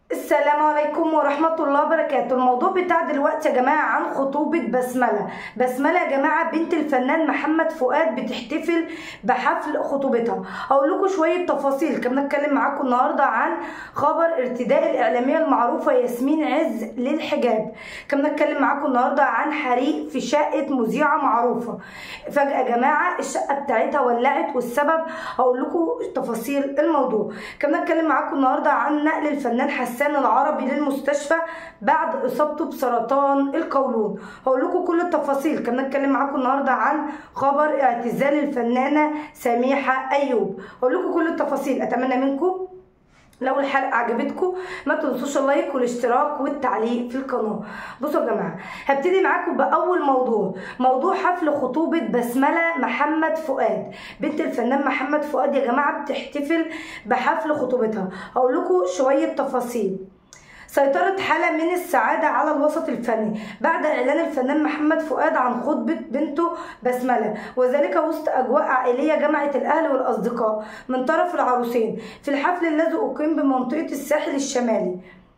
السلام عليكم ورحمة الله وبركاته الموضوع بتاع دلوقتي يا جماعة عن خطوبة بسملة بسملة يا جماعة بنت الفنان محمد فؤاد بتحتفل بحفل خطوبتها هقول لكم شوية تفاصيل كنا نتكلم معاكم النهاردة عن خبر ارتداء الإعلامية المعروفة ياسمين عز للحجاب كنا نتكلم معاكم النهاردة عن حريق في شقة مذيعة معروفة فجأة يا جماعة الشقة بتاعتها ولعت والسبب هقول لكم تفاصيل الموضوع كنا نتكلم معاكم النهاردة عن نقل الفنان حسان حسان العربي للمستشفى بعد اصابته بسرطان القولون هقول لكم كل التفاصيل كنا نتكلم معاكم النهارده عن خبر اعتزال الفنانه سميحه ايوب هقول لكم كل التفاصيل اتمنى منكم لو الحلقه عجبتكم ما تنسوش اللايك والاشتراك والتعليق في القناه بصوا يا جماعه هبتدي معاكم باول موضوع موضوع حفل خطوبه بسمله محمد فؤاد بنت الفنان محمد فؤاد يا جماعه بتحتفل بحفل خطوبتها هقول لكم شويه تفاصيل سيطرت حالة من السعادة على الوسط الفني بعد إعلان الفنان محمد فؤاد عن خطبة بنته بسملة وذلك وسط أجواء عائلية جمعت الأهل والأصدقاء من طرف العروسين في الحفل الذي أقيم بمنطقة الساحل الشمالي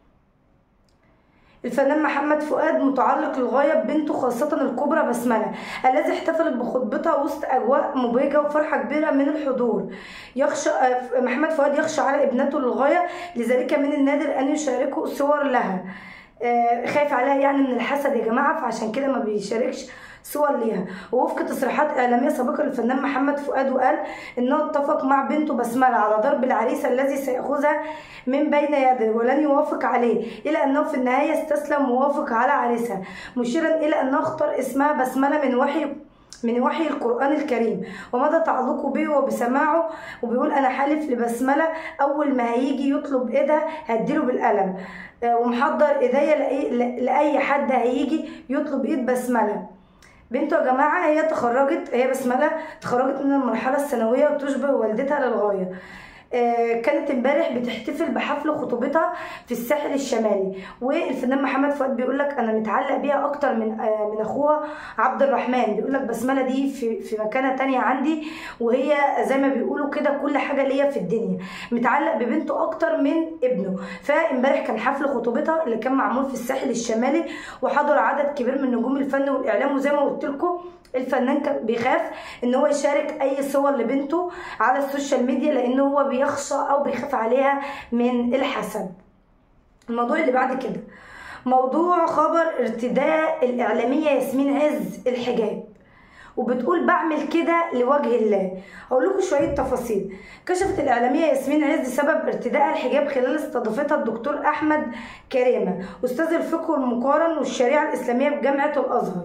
الفنان محمد فؤاد متعلق للغايه ببنته خاصه الكبرى بسمله الذي احتفلت بخطبتها وسط اجواء مبهجه وفرحه كبيره من الحضور يخشى محمد فؤاد يخشى على ابنته للغايه لذلك من النادر ان يشاركه صور لها خايف عليها يعني من الحسد يا جماعه فعشان كده ما بيشاركش صور ليها ووفق تصريحات اعلاميه سابقه للفنان محمد فؤاد وقال انه اتفق مع بنته بسمله على ضرب العريس الذي سياخذها من بين يديه ولن يوافق عليه الا انه في النهايه استسلم ووافق على عريسها مشيرا الى انه اختار اسمها بسمله من وحي من وحي القرآن الكريم ومدى تعلقه به وبسماعه وبيقول أنا حالف لبسملة أول ما هيجي يطلب إيدها هديله بالقلم ومحضر إيديا لأي حد هيجي يطلب إيد بسملة بنته يا جماعة هي تخرجت هي بسملة تخرجت من المرحلة الثانوية وتشبه والدتها للغاية كانت امبارح بتحتفل بحفل خطوبتها في الساحل الشمالي والفنان محمد فؤاد بيقول لك انا متعلق بيها اكتر من من اخوها عبد الرحمن بيقول لك بسمله دي في في مكانه تانية عندي وهي زي ما بيقولوا كده كل حاجه ليا في الدنيا متعلق ببنته اكتر من ابنه فامبارح كان حفل خطوبتها اللي كان معمول في الساحل الشمالي وحضر عدد كبير من نجوم الفن والاعلام وزي ما قلت لكم الفنان كان بيخاف ان هو يشارك اي صور لبنته على السوشيال ميديا لان هو بيخشى او بيخاف عليها من الحسد الموضوع اللي بعد كده موضوع خبر ارتداء الاعلاميه ياسمين عز الحجاب وبتقول بعمل كده لوجه الله هقول لكم شويه تفاصيل كشفت الاعلاميه ياسمين عز سبب ارتداء الحجاب خلال استضافتها الدكتور احمد كريمه استاذ الفقه والمقارن والشريعه الاسلاميه بجامعه الازهر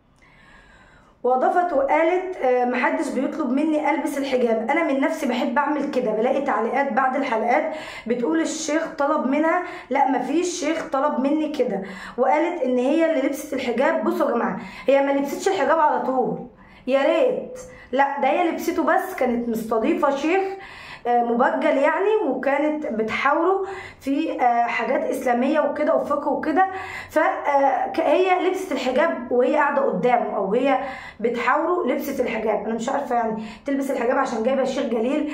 واضافت وقالت محدش بيطلب مني البس الحجاب انا من نفسي بحب اعمل كده بلاقي تعليقات بعد الحلقات بتقول الشيخ طلب منها لا مفيش شيخ طلب مني كده وقالت ان هي اللي لبست الحجاب بصوا يا جماعه هي ما لبستش الحجاب على طول يا ريت لا ده هي لبسته بس كانت مستضيفه شيخ مبجل يعني وكانت بتحاوره في حاجات اسلاميه وكده وفقه وكده فهي لبست الحجاب وهي قاعده قدامه او هي بتحاوره لبست الحجاب انا مش عارفه يعني تلبس الحجاب عشان جايبه الشيخ جليل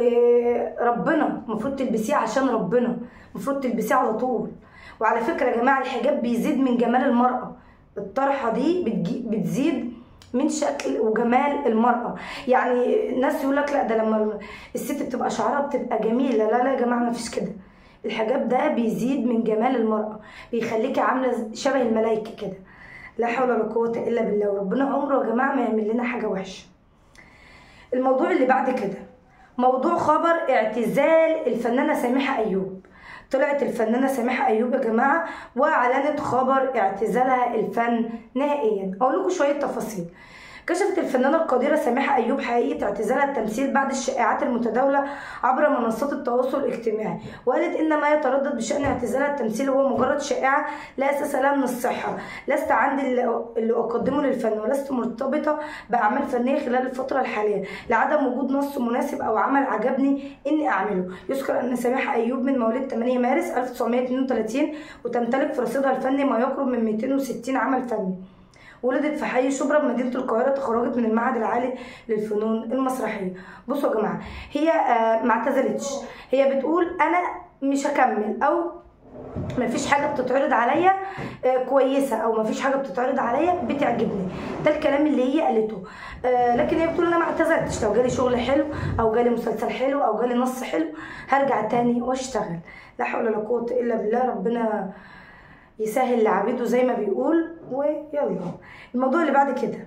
وربنا المفروض تلبسيه عشان ربنا المفروض تلبسيه على طول وعلى فكره يا جماعه الحجاب بيزيد من جمال المراه الطرحه دي بتزيد من شكل وجمال المرأة يعني الناس يقول لك لا ده لما الست بتبقى شعرها بتبقى جميلة لا لا يا جماعة ما فيش كده الحجاب ده بيزيد من جمال المرأة بيخليكي عاملة شبه الملايكة كده لا حول ولا قوة إلا بالله وربنا عمره يا جماعة ما يعمل لنا حاجة وحشة الموضوع اللي بعد كده موضوع خبر اعتزال الفنانة سميحة أيوب طلعت الفنانة سميحة أيوب يا جماعة وأعلنت خبر اعتزالها الفن نهائيا أقول لكم شوية تفاصيل كشفت الفنانة القديرة سميحة أيوب حقيقة اعتزالها التمثيل بعد الشائعات المتداولة عبر منصات التواصل الاجتماعي وقالت إن ما يتردد بشأن اعتزالها التمثيل هو مجرد شائعة لا أساس لها من الصحة لست عندي اللي أقدمه للفن ولست مرتبطة بأعمال فنية خلال الفترة الحالية لعدم وجود نص مناسب أو عمل عجبني إني أعمله يذكر أن سميحة أيوب من مواليد 8 مارس 1932 وتمتلك في رصيدها الفني ما يقرب من 260 عمل فني ولدت في حي شبرا بمدينه القاهره تخرجت من المعهد العالي للفنون المسرحيه بصوا يا جماعه هي آه ما اعتزلتش هي بتقول انا مش هكمل او مفيش حاجه بتتعرض عليا آه، كويسه او مفيش حاجه بتتعرض عليا بتعجبني ده الكلام اللي هي قالته آه، لكن هي بتقول انا ما اعتذرتش لو جالي شغل حلو او جالي مسلسل حلو او جالي نص حلو هرجع تاني واشتغل لا حول ولا قوه الا بالله ربنا يسهل لعبيده زي ما بيقول ويلا الموضوع اللي بعد كده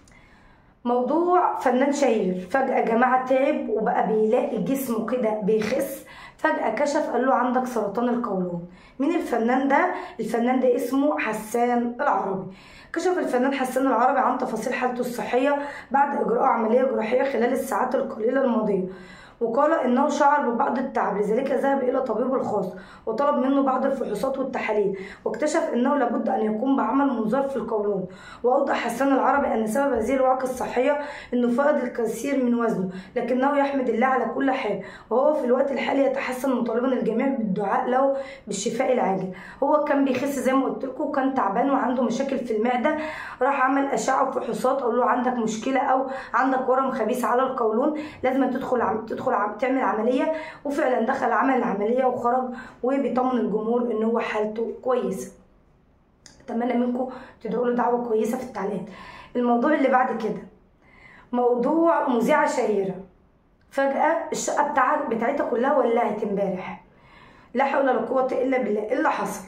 موضوع فنان شهير فجأة جماعة تعب وبقى بيلاقي جسمه كده بيخس فجأة كشف قال له عندك سرطان القولون مين الفنان ده؟ الفنان ده اسمه حسان العربي كشف الفنان حسان العربي عن تفاصيل حالته الصحية بعد إجراء عملية جراحية خلال الساعات القليلة الماضية وقال انه شعر ببعض التعب لذلك ذهب الى طبيبه الخاص وطلب منه بعض الفحوصات والتحاليل واكتشف انه لابد ان يقوم بعمل منظار في القولون واوضح حسان العربي ان سبب هذه الوعكه الصحيه انه فقد الكثير من وزنه لكنه يحمد الله على كل حال وهو في الوقت الحالي يتحسن مطالبا الجميع بالدعاء له بالشفاء العاجل هو كان بيخس زي ما قلت لكم وكان تعبان وعنده مشاكل في المعده راح عمل اشعه وفحوصات قال له عندك مشكله او عندك ورم خبيث على القولون لازم تدخل عم... تدخل عم... تعمل عمليه وفعلا دخل عمل العمليه وخرج وبيطمن الجمهور ان هو حالته كويسه اتمنى منكم تدعوا له دعوه كويسه في التعليقات الموضوع اللي بعد كده موضوع مذيعه شهيره فجاه الشقه بتاعها بتاعتها كلها ولعت امبارح لا حول ولا قوه الا بالله ايه اللي حصل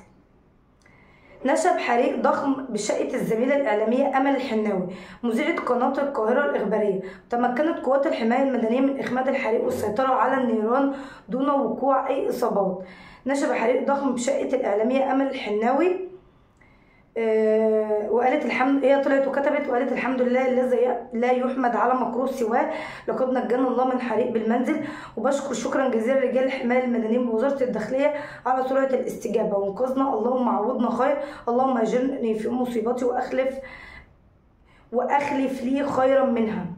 نشب حريق ضخم بشقة الزميلة الإعلامية أمل الحناوي مذيعة قناة القاهرة الإخبارية تمكنت قوات الحماية المدنية من إخماد الحريق والسيطرة على النيران دون وقوع أي إصابات نشب حريق ضخم بشقة الإعلامية أمل الحناوي آه، وقالت الحمد هي طلعت وكتبت وقالت الحمد لله الذي لا يحمد على مكروه سواه لقد نجانا الله من حريق بالمنزل وبشكر شكرا جزيلا لرجال الحمايه المدنيين بوزاره الداخليه على سرعه الاستجابه وانقاذنا اللهم عوضنا خير اللهم اجرني في مصيبتي واخلف واخلف لي خيرا منها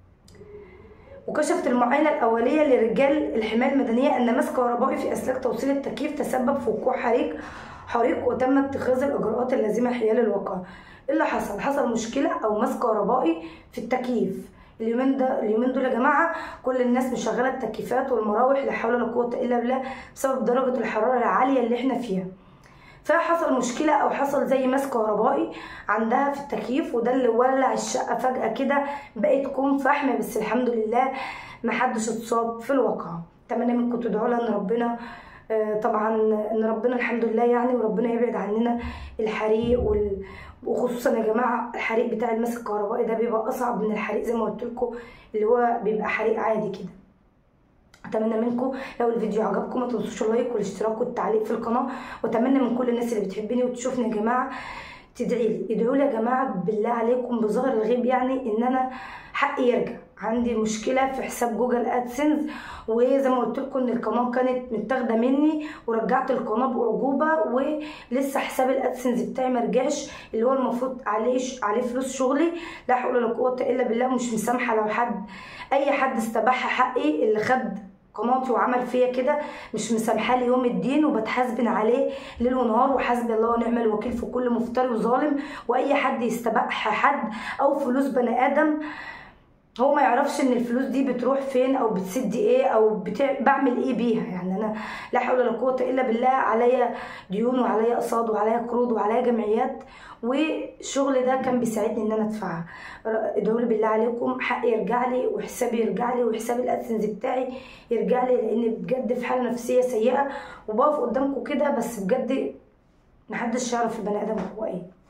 وكشفت المعاينة الأولية لرجال الحماية المدنية أن مس كهربائي في أسلاك توصيل التكييف تسبب في وقوع حريق حريق وتم اتخاذ الإجراءات اللازمة حيال الواقع إيه اللي حصل؟ حصل مشكلة أو مس كهربائي في التكييف اليومين ده اليومين دول يا جماعه كل الناس مشغله التكييفات والمراوح لا حول ولا قوه الا بالله بسبب درجه الحراره العاليه اللي احنا فيها فحصل مشكلة أو حصل زي مس كهربائي عندها في التكييف وده اللي ولع الشقة فجأة كده بقت كوم فحم بس الحمد لله محدش اتصاب في الواقع أتمنى منكم تدعوا لها إن ربنا آه، طبعا إن ربنا الحمد لله يعني وربنا يبعد عننا الحريق وال... وخصوصا يا جماعة الحريق بتاع المس الكهربائي ده بيبقى أصعب من الحريق زي ما قلت لكم اللي هو بيبقى حريق عادي كده اتمنى منكم لو الفيديو عجبكم ما تنسوش اللايك والاشتراك والتعليق في القناه واتمنى من كل الناس اللي بتحبني وتشوفني يا جماعه تدعي لي ادعوا لي يا جماعه بالله عليكم بظهر الغيب يعني ان انا حقي يرجع عندي مشكله في حساب جوجل ادسنس وزي ما قلت لكم ان القناه كانت متاخده مني ورجعت القناه باعجوبه ولسه حساب الادسنس بتاعي ما رجعش اللي هو المفروض عليه عليه فلوس شغلي لا حول ولا قوه الا بالله مش مسامحه لو حد اي حد استباح حقي اللي خد قناتي وعمل فيا كده مش مسامحاه لي يوم الدين وبتحاسبن عليه ليل ونهار وحسبي الله ونعم الوكيل في كل مفتري وظالم واي حد يستبح حد او فلوس بني ادم هو ما يعرفش ان الفلوس دي بتروح فين او بتسد ايه او بتع... بعمل ايه بيها يعني انا لا حول ولا قوه الا بالله عليا ديون وعليا اقساط وعليا قروض وعليا جمعيات والشغل ده كان بيساعدني ان انا ادفعها ادعوا لي بالله عليكم حقي يرجع لي وحسابي يرجع لي وحساب الادسنس بتاعي يرجع لي لان بجد في حاله نفسيه سيئه وبقف قدامكم كده بس بجد محدش يعرف البني ادم هو ايه